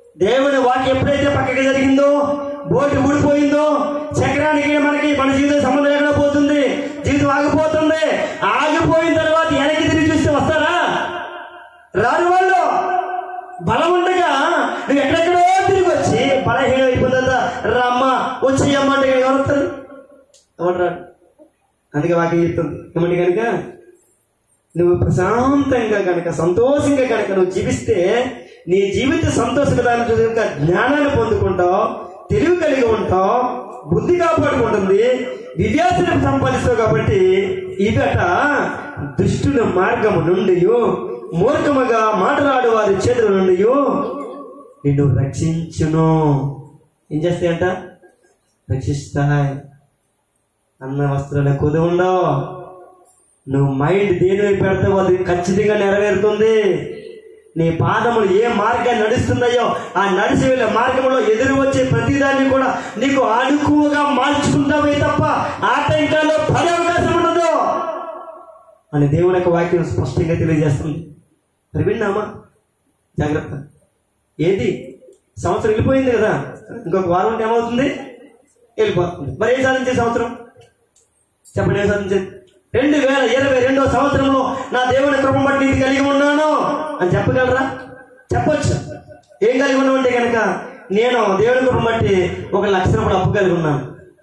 దేవుని వాక్యం ఎప్పుడైతే పక్కకి జరిగిందో బోటు ఊడిపోయిందో చక్రానికి మనకి మన జీవితం సంబంధం లేకుండా పోతుంది జీవితం ఆగిపోతుంది ఆగిపోయిన తర్వాత వెనక్కి తిరిగి చూస్తే వస్తారా రాని వాళ్ళు బలం ఉండగా నువ్వు ఎక్కడెక్కడో తిరిగి వచ్చి బలహీనం అయిపోతుందా రమ్మ వచ్చి అమ్మ అంటే ఎవరు వస్తారు ఎవరు రాడు అందుకే వాక్యం చెప్తుంది ఏమంటే కనుక నువ్వు ప్రశాంతంగా కనుక సంతోషంగా కనుక నువ్వు జీవిస్తే నీ జీవిత సంతోషకరానికి కనుక జ్ఞానాన్ని పొందుకుంటావు తెలివి కలిగి ఉంటావు బుద్ధి కాపాడుకుంటుంది విద్యార్థులను సంపాదిస్తావు కాబట్టి ఇదట దుష్టుల మార్గము నుండి మూర్ఖముగా మాట్లాడు వారి చేతుల నుండి నిన్ను రక్షించును ఏం చేస్తాయంట రక్షిస్తాయి అన్న వస్త్రాల కుది ఉండవు నువ్వు మైండ్ దేని వైపు పెడితే అది ఖచ్చితంగా నెరవేరుతుంది నీ పాదములు ఏ మార్గాన్ని నడుస్తున్నాయో ఆ నడిచి వెళ్ళే మార్గంలో ఎదురు వచ్చే ప్రతిదాన్ని కూడా నీకు అనుకువగా మార్చుకుంటావే తప్ప ఆ టైంకాలో పడే అవకాశం ఉండదు అని దేవుని యొక్క వాక్యం స్పష్టంగా తెలియజేస్తుంది మరి విన్నామా జాగ్రత్త ఏది సంవత్సరం వెళ్ళిపోయింది కదా ఇంకొక వారం ఉంటే ఏమవుతుంది వెళ్ళిపోతుంది మరి ఏం సాధించే సంవత్సరం చెప్పండి ఏం సాధించేది రెండు వేల ఇరవై రెండో సంవత్సరంలో నా దేవుని కృపం బట్టి ఇది కలిగి ఉన్నాను అని చెప్పగలరా చెప్పొచ్చు ఏం కలిగి ఉన్నామంటే కనుక నేను దేవుని కృపం బట్టి ఒక లక్ష రూపాయలు అప్పు కలిగి ఉన్నాను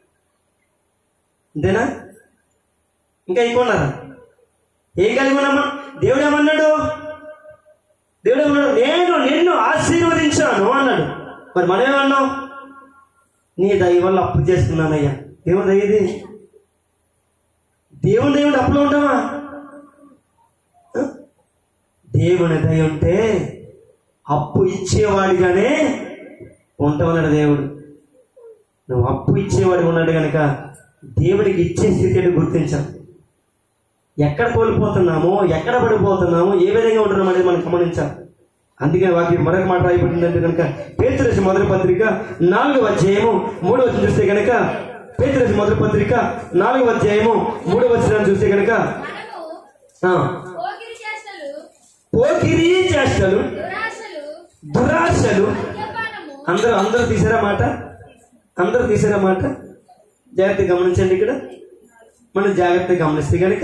అంతేనా ఇంకా ఎక్కువ ఉన్నారా ఏం కలిగి ఉన్నామా దేవుడు ఏమన్నాడు దేవుడు ఏమన్నాడు నేను నిన్ను ఆశీర్వదించాను అన్నాడు మరి మనం ఏమన్నాం నీ దయ వల్ల అప్పు చేసుకున్నానయ్యా దేవుని దయ ఇది దేవుని దేవుడు అప్పులో ఉంటావా ఆ? దేవుని దయ ఉంటే అప్పు ఇచ్చేవాడిగానే ఉంటామన్నాడు దేవుడు నువ్వు అప్పు ఇచ్చేవాడు ఉన్నాడు కనుక దేవుడికి ఇచ్చే స్థితిని గుర్తించాం ఎక్కడ కోల్పోతున్నామో ఎక్కడ పడిపోతున్నామో ఏ విధంగా ఉంటున్నాం అనేది మనం గమనించాం అందుకే వాక్యం మరొక మాట రాయబడిందంటే కనుక పేతురసి మొదటి పత్రిక నాలుగవ అధ్యాయము మూడవ వచనం చూస్తే కనుక పేతురసి మొదటి పత్రిక నాలుగవ అధ్యాయము మూడవ వచనాన్ని చూస్తే కనుక మనము ఆ, పోకిరి చేష్టలు పోకిరీ చేష్టలు దురాశలు దురాశలు మద్యపానము అందరూ అందరూ తీసారా మాట అందరూ తీసారా మాట జాగ్రత్తగా గమనించండి ఇక్కడ మనం జాగ్రత్తగా గమనిస్తే కనుక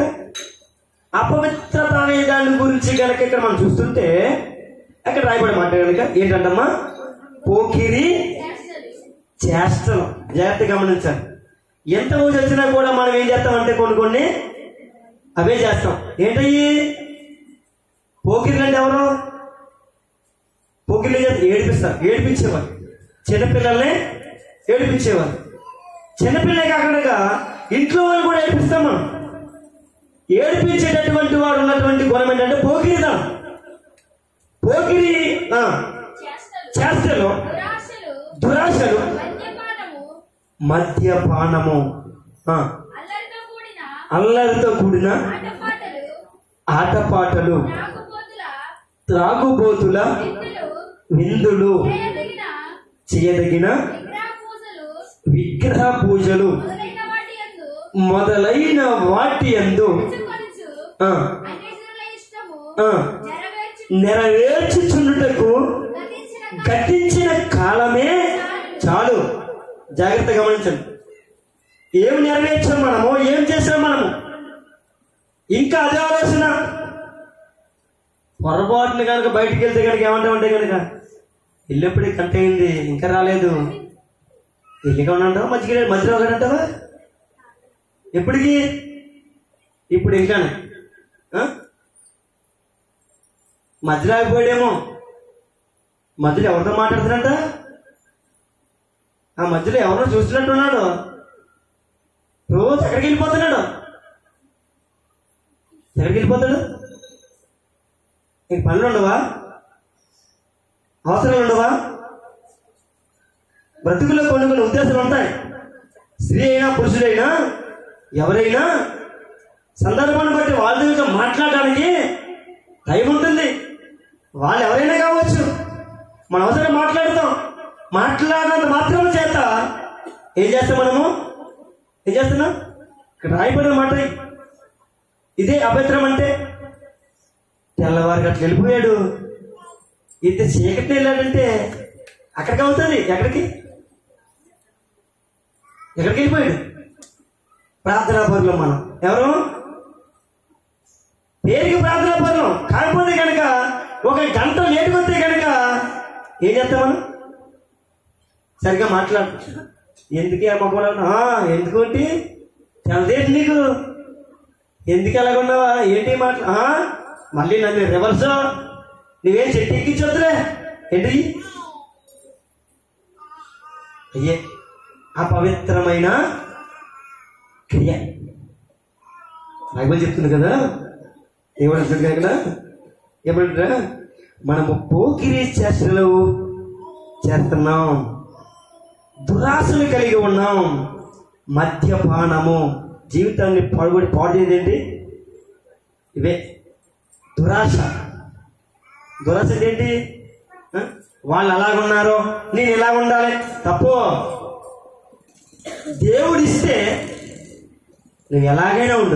అపవిత్రత అనే దాని గురించి కనుక ఇక్కడ మనం చూస్తుంటే అక్కడ రాయబడే మాట కనుక ఏంటంటమ్మా పోకిరి చేష్టలు చేష్టలు జాగ్రత్తగా గమనించాలి ఎంత ఊసి వచ్చినా కూడా మనం ఏం చేస్తామంటే కొన్ని కొన్ని అవే చేస్తాం ఏంటయ్యి పోకిర్లు అంటే ఎవరు పోకిర్లు చేస్తే ఏడిపిస్తారు ఏడిపించేవారు చిన్నపిల్లల్ని ఏడిపించేవారు చిన్నపిల్లలే కాకుండా ఇంట్లో వాళ్ళు కూడా ఏడిపిస్తాం మనం ఏడిపించేటటువంటి వాడు ఉన్నటువంటి గుణం ఏంటంటే పోకిరిదా పోకిరి ఆ, చేష్టలు చేష్టలు దురాశలు దురాశలు మద్యపానము మద్యపానము ఆ, అల్లరితో కూడిన అల్లరితో కూడిన ఆటపాటలు ఆటపాటలు త్రాగుబోతుల త్రాగుబోతుల విందులు విందులు చేయదగిన చేయదగిన విగ్రహ పూజలు విగ్రహ పూజలు మొదలైన వాటి యందు మొదలైన వాటి అందు మెచ్చుకొనుచు అన్యజనుల ఇష్టము నెరవేర్చు నెరవేర్చుచున్నటకు గతించిన గతించిన కాలమే చాలు జాగ్రత్త గమనించండి ఏం నెరవేర్చాం మనము ఏం చేసాం మనము ఇంకా అదే ఆలోచన పొరపాటున కనుక బయటికి వెళ్తే కనుక ఏమంటామంటే కనుక వెళ్ళేప్పుడే కంట అయింది ఇంకా రాలేదు ఎల్లిగా ఉన్నాంటావా మధ్యకి మధ్యలో ఒకటంటావా ఎప్పటికి ఇప్పుడు ఇంకానే ఆ? మధ్యలో ఆగిపోయాడేమో మధ్యలో ఎవరితో మాట్లాడుతున్నట్ట ఆ మధ్యలో ఎవరో చూస్తున్నట్టున్నాడు రోజు ఎక్కడికి వెళ్ళిపోతున్నాడు ఎక్కడికి వెళ్ళిపోతాడు నీకు పనులు ఉండవా అవసరాలు ఉండవా బ్రతుకులో కొన్ని కొన్ని ఉద్దేశాలు ఉంటాయి స్త్రీ అయినా పురుషుడైనా ఎవరైనా సందర్భాన్ని బట్టి వాళ్ళ దగ్గర మాట్లాడడానికి టైం ఉంటుంది వాళ్ళు ఎవరైనా కావచ్చు మన అవసరం మాట్లాడతాం మాట్లాడినంత మాత్రం చేత ఏం చేస్తాం మనము ఏం చేస్తున్నాం ఇక్కడ రాయబడిన మాట ఇది. ఇదే అభద్రం అంటే తెల్లవారికి అట్లా వెళ్ళిపోయాడు ఇంత చీకటి వెళ్ళాడంటే అక్కడికి అవుతుంది ఎక్కడికి ఎక్కడికి వెళ్ళిపోయాడు ప్రార్థనా పరులం మనం ఎవరు పేరుకి ప్రార్థనా పరులం కాకపోతే కనుక ఒక గంట లేటుకు వస్తే కనుక ఏం చేస్తాం మనం సరిగ్గా మాట్లాడు ఎందుకే ఆ మొక్కలు ఎందుకు ఏంటి తెలదేంటి నీకు ఎందుకు ఎలాగున్నావా ఏంటి మాట్లా ఆ? మళ్ళీ నన్ను రివర్స్ నువ్వేం చెట్టు ఎక్కించొద్దులే ఏంటి అయ్యే అపవిత్రమైన క్రియ బైబిల్ చెప్తుంది కదా ఏమంటుంది కదా ఏమంటారా మనము పోకిరి చేష్టలు చేస్తున్నాం దురాశలు కలిగి ఉన్నాం మద్యపానము జీవితాన్ని పాడుబడి పాడు చేయదేంటి ఇవే దురాశ దురాశ అంటే ఏంటి ఆ? వాళ్ళు అలాగున్నారు నేను ఇలా ఉండాలి తప్పు దేవుడిస్తే నువ్వు ఎలాగైనా ఉండు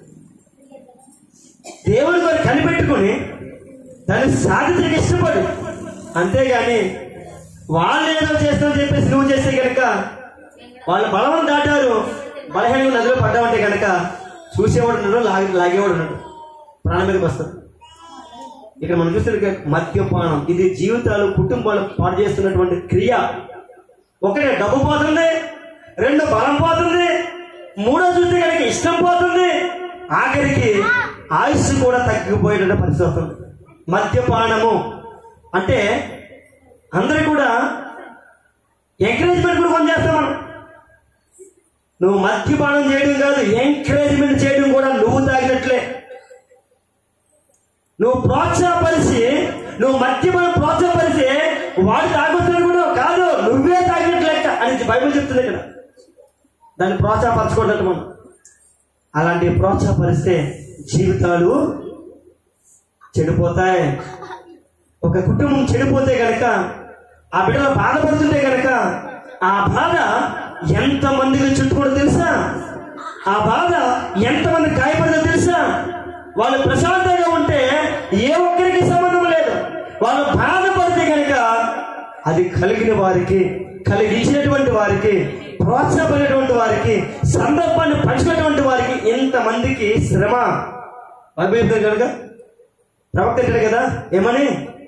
దేవుడి కొరకు కనిపెట్టుకుని దాన్ని సాధించక ఇష్టపడు అంతేగాని వాళ్ళు ఏదో చేస్తామని చెప్పేసి నువ్వు చేస్తే కనుక వాళ్ళ బలవం దాటారు బలహీనంగా నదిలో పడ్డామంటే కనుక చూసేవాడు ఉన్నాడు లాగే లాగేవాడు ఉన్నాడు ప్రాణం మీదకి వస్తాడు ఇక్కడ మనం చూస్తే మద్యపానం ఇది జీవితాలు కుటుంబాలు పాడు చేస్తున్నటువంటి క్రియ ఒకటి డబ్బు పోతుంది రెండు బలం పోతుంది మూడో చూస్తే కనుక ఇష్టం పోతుంది ఆఖరికి ఆయుష్ కూడా తగ్గిపోయేట పరిస్థితి వస్తుంది మద్యపానము అంటే అందరూ కూడా ఎంకరేజ్మెంట్ కూడా కొంచెం చేస్తాం మనం నువ్వు మద్యపానం చేయడం కాదు ఎంకరేజ్మెంట్ చేయడం కూడా నువ్వు తాగినట్లే నువ్వు ప్రోత్సాహపరిచి నువ్వు మద్యపానం ప్రోత్సాహపరిచి వాడు తాగుతున్నాడు కూడా కాదు నువ్వే తాగినట్లు లెక్క అని బైబిల్ చెప్తుంది ఇక్కడ దాన్ని ప్రోత్సాహపరచుకోవడం మనం అలాంటి ప్రోత్సాహపరిస్తే జీవితాలు చెడిపోతాయి ఒక కుటుంబం చెడిపోతే గనక ఆ బిడ్డలు బాధపడుతుంటే గనక ఆ బాధ ఎంతమందికి చుట్టుకోవడం తెలుసా ఆ బాధ ఎంతమంది గాయపడదో తెలుసా వాళ్ళు ప్రశాంతంగా ఉంటే ఏ ఒక్కరికి సంబంధం లేదు వాళ్ళు బాధపడితే కనుక అది కలిగిన వారికి కలిగించినటువంటి వారికి ప్రోత్సాహపడినటువంటి వారికి సందర్భాన్ని పంచినటువంటి వారికి ఇంతమందికి శ్రమ అభివృద్ధి కనుక ప్రవక్త అంటాడు కదా ఏమని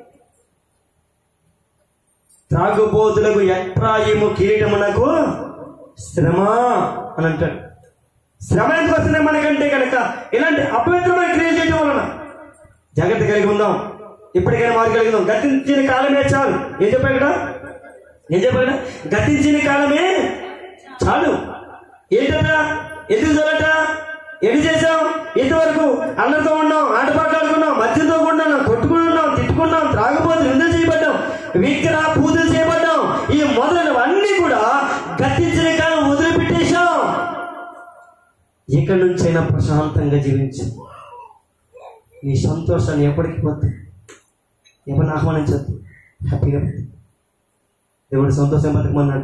త్రాగుబోతులకు ఎట్రాయిము కిరీటమునకు శ్రమ అని అంటాడు శ్రమ ఎందుకు వస్తుంది మనకంటే కనుక ఇలాంటి అపవిత్రమైన క్రియ చేయడం వలన జాగ్రత్త కలిగి ఉందాం ఇప్పటికైనా మారు కలిగి ఉందాం గతించిన కాలమే చాలు ఏం చెప్పాడు ఇక్కడ ఏం చెప్పాడు గతించిన కాలమే చాలు ఏంటట ఎందుకు చాలట ఎన్ని చేసాం ఇంతవరకు అందరితో ఉన్నాం ఆటపాటలు ఆడుకున్నాం మధ్యతో ఉన్నాం కొట్టుకున్నాం తిట్టుకున్నాం త్రాగపోతు విందులు చేయబడ్డాం విగ్రహ పూజలు చేయబడ్డాం ఈ మొదలైనవన్నీ కూడా గతించిన కాలం వదిలిపెట్టేశాం ఇక్కడి నుంచైనా ప్రశాంతంగా జీవించు నీ సంతోషాన్ని ఎప్పటికి పోతే ఎవరిని ఆహ్వానించద్దు హ్యాపీగా బతుకు. దేవుడు సంతోషం బతకమన్నాడు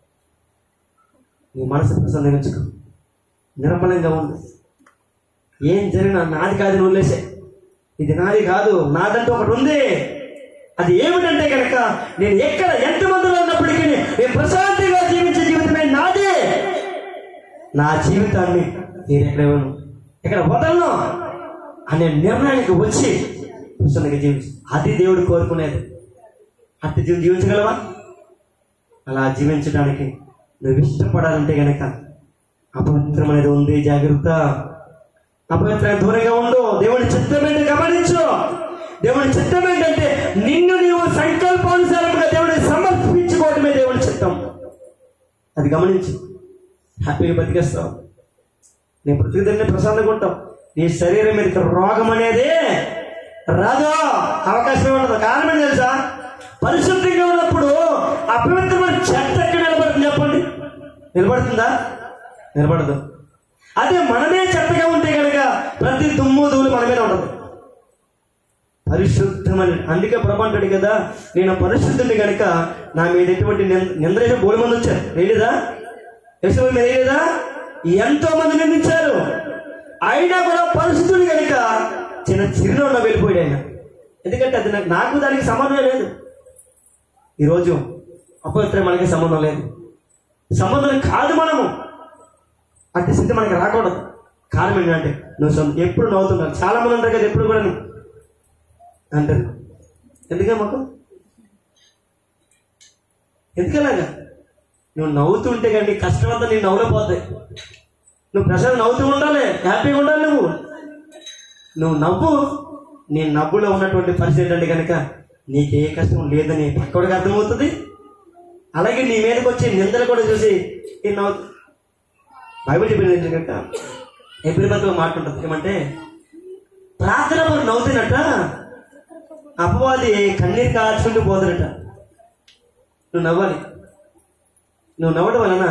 నీ మనసు ప్రశాంతంగా ఉంచుకో నిర్మలంగా ఉంది ఏం జరిగినా నాది కాదు నువ్వు వదిలేసే ఇది నాది కాదు నాదంటూ ఒకటి ఉంది అది ఏమిటంటే కనుక నేను ఎక్కడ ఎంతమందిలో ఉన్నప్పటికీ నేను ప్రశాంతంగా జీవించే జీవితమే నాదే నా జీవితాన్ని నేను ఎక్కడ ఇవ్వను ఇక్కడ వదలను అనే నిర్ణయానికి వచ్చి ప్రశాంతంగా జీవించు అది దేవుడు కోరుకునేది అట్టి జీవి జీవించగలవా అలా జీవించడానికి నువ్వు ఇష్టపడాలంటే గనక అపవిత్రమైనది ఉంది జాగ్రత్త అపవిత్ర దూరంగా ఉండు దేవుని చిత్తం ఏంటో గమనించు దేవుని చిత్తం ఏంటంటే నిన్ను నీవు సంకల్పానుసారంగా దేవుడిని సమర్పించుకోవడమే దేవుని చిత్తం అది గమనించు హ్యాపీగా బతికేస్తావు నీ బ్రతికిదన్ని ప్రశాంతంగా ఉంటావు నీ శరీరం మీదకి రోగం అనేది రాదు అవకాశం ఉండదు కారణం ఏంటి తెలుసా పరిశుద్ధంగా ఉన్నప్పుడు అపవిత్రమైన చెత్త ఎక్కడ నిలబడుతుంది చెప్పండి నిలబడుతుందా నిలబడదు అదే మనమే చెత్తగా ఉంటే కనుక ప్రతి దుమ్ము ధూళి మన మీద ఉండదు పరిశుద్ధమని అందుకే ప్రభు అంటాడు కదా నేను పరిశుద్ధుని కనుక నా మీద ఎటువంటి నింద- నిందలేసే బోడి మంది వచ్చారు వేయలేదా యశువు మీద వేయలేదా ఎంతో మంది నిందించారు అయినా కూడా పరిశుద్ధుని కనుక చిన్న చిరునవ్వు వెళ్ళిపోయాడు ఆయన ఎందుకంటే అది నాకు నాకు దానికి సంబంధం లేదు ఈరోజు అపవిత్ర మనకి సంబంధం లేదు సంబంధం కాదు మనము అట్టి స్థితి మనకి రాకూడదు కారణం ఏంటంటే నువ్వు సొంత ఎప్పుడు నవ్వుతున్నావు చాలా మంది ఉంటారు కదా ఎప్పుడు కూడా అంటారు ఎందుకే మాకు ఎందుకలాగా నువ్వు నవ్వుతుంటే కానీ కష్టం అంతా నీ నవ్వులో పోతాయి నువ్వు ప్రశాంత్ నవ్వుతూ ఉండాలి హ్యాపీగా ఉండాలి నువ్వు నువ్వు నవ్వు నీ నవ్వులో ఉన్నటువంటి పరిస్థితి ఏంటంటే కనుక నీకు ఏ కష్టం లేదని పక్కడికి అర్థమవుతుంది అలాగే నీ మీదకి వచ్చే నిందలు కూడా చూసి ఈ నవ్వు బైబిల్ చెప్పింది ఏంటంటే కనుక ఎప్పుడు మధ్య మాట ఉంటుంది ఏమంటే ప్రార్థన మనం నవ్వుతున్నట్ట అపవాది కన్నీరు కాచుకుంటూ పోతున్నట్ట నువ్వు నవ్వాలి నువ్వు నవ్వడం వలన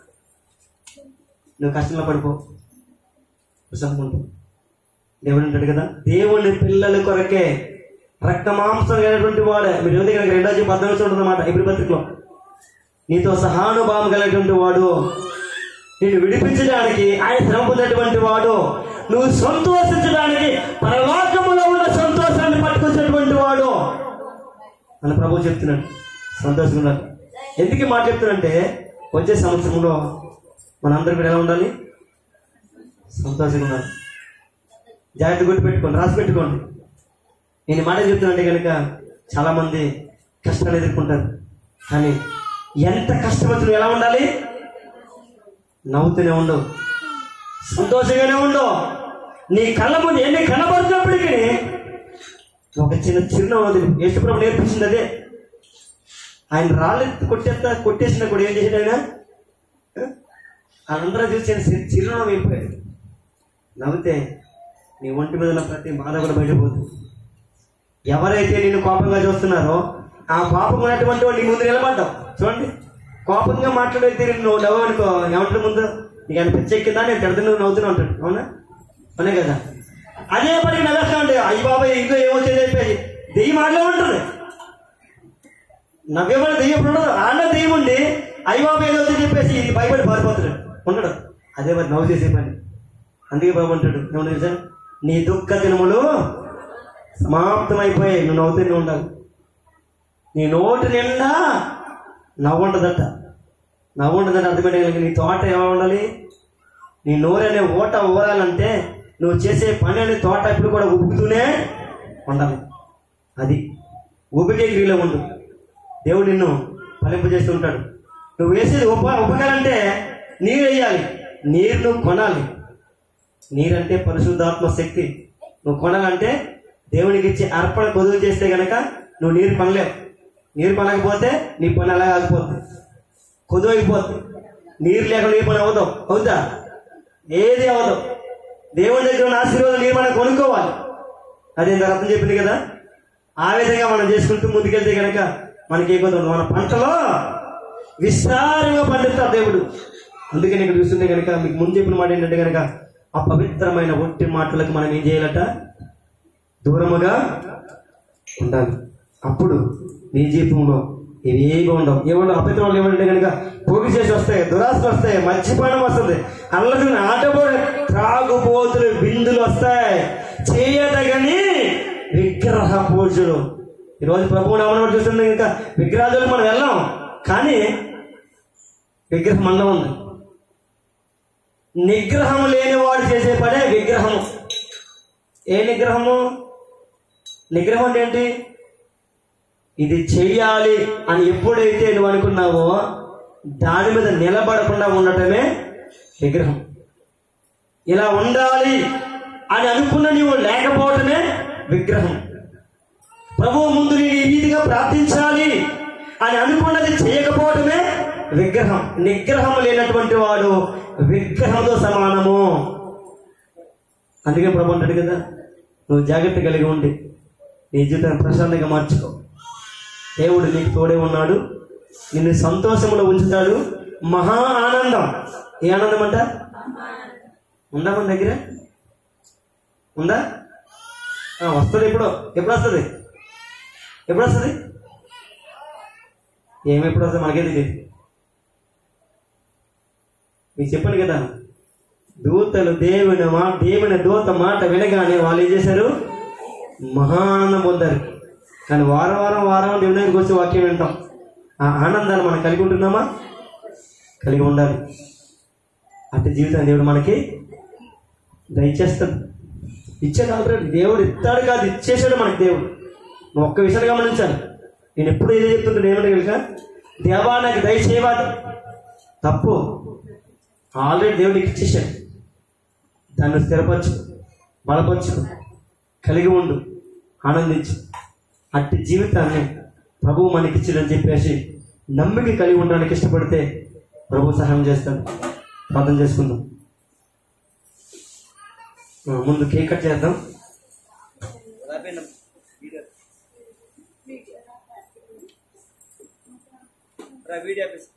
నువ్వు కష్టంలో పడిపో ప్రశాంతంగా దేవుడు అంటాడు కదా దేవుని పిల్లల కొరకే రక్త మాంసం కలిగినటువంటి వాడే మీరు ఏమిటి కనుక రెండో చెప్పి పద్నాలుగు ఉంటుందన్నమాట ఇప్పుడు పత్రికలో నీతో సహానుభావం కలిగినటువంటి వాడు నిన్ను విడిపించడానికి ఆయన శ్రమ పొందినటువంటి వాడు నువ్వు సంతోషించడానికి పరలోకములో ఉన్న సంతోషాన్ని పట్టుకొచ్చినటువంటి వాడు అని ప్రభు చెప్తున్నాడు సంతోషంగా ఉన్నారు ఎందుకు ఈ మాట చెప్తున్నాడంటే వచ్చే సంవత్సరంలో మనందరం కూడా ఎలా ఉండాలి సంతోషంగా ఉండాలి జాగ్రత్త గుర్తు పెట్టుకోండి రాసి పెట్టుకోండి నేను ఈ మాట చెప్తున్నానంటే కనుక చాలా మంది కష్టాలు ఎదుర్కొంటారు కానీ ఎంత కష్టం వచ్చినా నువ్వు ఎలా ఉండాలి నవ్వుతూనే ఉండవు సంతోషంగానే ఉండవు నీ కళ్ళ ముందు ఎన్ని కనబడుతున్నప్పటికీ ఒక చిన్న చిరునవ్వు వదిలి యేసుప్రభు నేర్పించింది అదే ఆయన రాళ్ళు కొట్టేస్తా కొట్టేసినా కూడా ఏం చేసాడు ఆయన అందరూ చూసి ఆయన చి- చిరునవ్వు వెళ్ళిపోయాడు నవ్వితే నీ ఒంటి మీద ఉన్న ప్రతి బాధ కూడా బయటపోతుంది ఎవరైతే నిన్ను కోపంగా చూస్తున్నారో ఆ కోపం ఉన్నటువంటి వాడు నీ ముందు నిలబడ్డావు చూడండి కోపంగా మాట్లాడితే నువ్వు నవ్వు అనుకో ఏమంటాడు ముందు నీకు ఆయన పిచ్చెక్కిందా నేను తిడుతున్నా నువ్వు నవ్వుతూనే ఉంటాడు అవునా అవునే కదా అదే పడికి నవ్వేస్తా ఉంటే అయ్యి బాబాయ్ ఇంట్లో ఏమొచ్చేది చెప్పేసి దెయ్యం ఆడలే ఉంటుంది నవ్వేవాడు దెయ్యం ఇప్పుడు ఉండదు ఆడ దెయ్యం ఉండి అయ్యి బాబాయ్ ఏదో వచ్చి చెప్పేసి ఇది భయపడి పారిపోతాడు ఉండడు అదే మరి నవ్వు చేసే పని అందుకే బాబు అంటాడు ఏమన్నా తెలుసా నీ దుఃఖ దినములు సమాప్తమైపోయాయి నువ్వు నవ్వుతూనే ఉండాలి నీ నోటి నిండా నవ్వు ఉండదట నవ్వు ఉండదంటే అర్థమయ్యే నీ తోట ఎలా ఉండాలి నీ నోరు అనే ఓట ఊరాలంటే నువ్వు చేసే పని అనే తోట ఎప్పుడు కూడా ఉబ్బుతూనే ఉండాలి అది ఊపికే క్రియలో ఉండు దేవుడు నిన్ను ఫలింపజేస్తూ ఉంటాడు నువ్వు వేసేది ఉప ఉపకారం అంటే నీరు వేయాలి నీరు నువ్వు కొనాలి నీరంటే పరిశుద్ధాత్మ శక్తి నువ్వు కొనాలంటే దేవునికి ఇచ్చే అర్పణ కొదువు చేస్తే గనక నువ్వు నీరు పనలేవు నీరు పనకపోతే నీ పని అలా ఆగిపోతుంది కొదువు అయిపోతుంది నీరు లేక నీ పని అవుతావు అవుతా ఏది అవదు దేవుని దగ్గర ఉన్న ఆశీర్వాదం నీరు మనం కొనుక్కోవాలి అదే ఇంత అర్థం చెప్పింది కదా ఆ విధంగా మనం చేసుకుంటూ ముందుకెళ్తే గనక మనకి ఏమవుతుంది మన పంటలో విస్తారంగా పండిస్తాడు దేవుడు అందుకే ఇక్కడ చూస్తుంటే కనుక మీకు ముందు చెప్పిన మాట ఏంటంటే కనుక ఆ పవిత్రమైన ఒట్టి మాటలకు మనం ఏం చేయాలట దూరముగా ఉండాలి అప్పుడు నీ జీవితంలో ఇవి ఏవి ఉండవు ఏముండవు అపవిత్రం ఏమంటే కనుక పోగి చేసి వస్తాయి దురాశలు వస్తాయి మద్యపానం వస్తుంది అల్లరి ఆటపోడు త్రాగుబోతులు బిందులు వస్తాయి చేయదగని విగ్రహ పూజలు ఈరోజు ప్రభువు నామని చూస్తుంది ఇంకా విగ్రహాలు మనం వెళ్ళాం కానీ విగ్రహం అన్నం ఉంది నిగ్రహం లేనివాడు చేసే పనే విగ్రహము ఏ నిగ్రహము నిగ్రహం అంటే ఏంటి ఇది చెయ్యాలి అని ఎప్పుడైతే నువ్వు అనుకున్నావో దాని మీద నిలబడకుండా ఉండటమే విగ్రహం ఇలా ఉండాలి అని అనుకున్న నీవు లేకపోవటమే విగ్రహం ప్రభువు ముందు నేను ఈ రీతిగా ప్రార్థించాలి అని అనుకున్నది చేయకపోవటమే విగ్రహం నిగ్రహం లేనటువంటి వాడు విగ్రహంతో సమానము అందుకే ప్రభు అంటాడు కదా నువ్వు జాగ్రత్త కలిగి ఉండి నీ జీవితాన్ని ప్రశాంతంగా మార్చుకో దేవుడు నీకు తోడే ఉన్నాడు నిన్ను సంతోషంలో ఉంచుతాడు మహా ఆనందం ఏ ఆనందం అంట ఉందా మన దగ్గర ఉందా ఆ, వస్తుంది ఎప్పుడు ఎప్పుడు వస్తుంది ఎప్పుడు వస్తుంది ఏమి ఎప్పుడు వస్తుంది మనకే తెలియదు మీకు చెప్పాను కదా దూతలు దేవుని మా దేవుని దూత మాట వినగానే వాళ్ళు ఏం చేశారు మహానందం పొందారు కానీ వారం వారం వారం దేవుని దగ్గరికి వచ్చి వాక్యం వింటాం ఆ ఆనందాన్ని మనం కలిగి ఉంటున్నామా కలిగి ఉండాలి అట్టి జీవితం దేవుడు మనకి దయచేస్తాడు ఇచ్చాడు ఆల్రెడీ దేవుడు ఇస్తాడు కాదు ఇచ్చేసాడు మనకి దేవుడు నువ్వు ఒక్క విషయాన్ని గమనించాలి నేను ఎప్పుడు ఏదో చెప్తుంటాను ఏమంటే కనుక దేవా నాకు దయచేయవాడు తప్పు ఆల్రెడీ దేవుడు నీకు ఇచ్చేసాడు దాన్ని స్థిరపరచు బలపరచు కలిగి ఉండు ఆనందించు అట్టి జీవితాన్ని ప్రభువు మనకి ఇచ్చిందని చెప్పేసి నమ్మిక కలిగి ఉండడానికి ఇష్టపడితే ప్రభు సహాయం చేస్తాడు ప్రార్థన చేసుకుందాం ఆ, ముందు కేక్ కట్ చేద్దాం వీడియో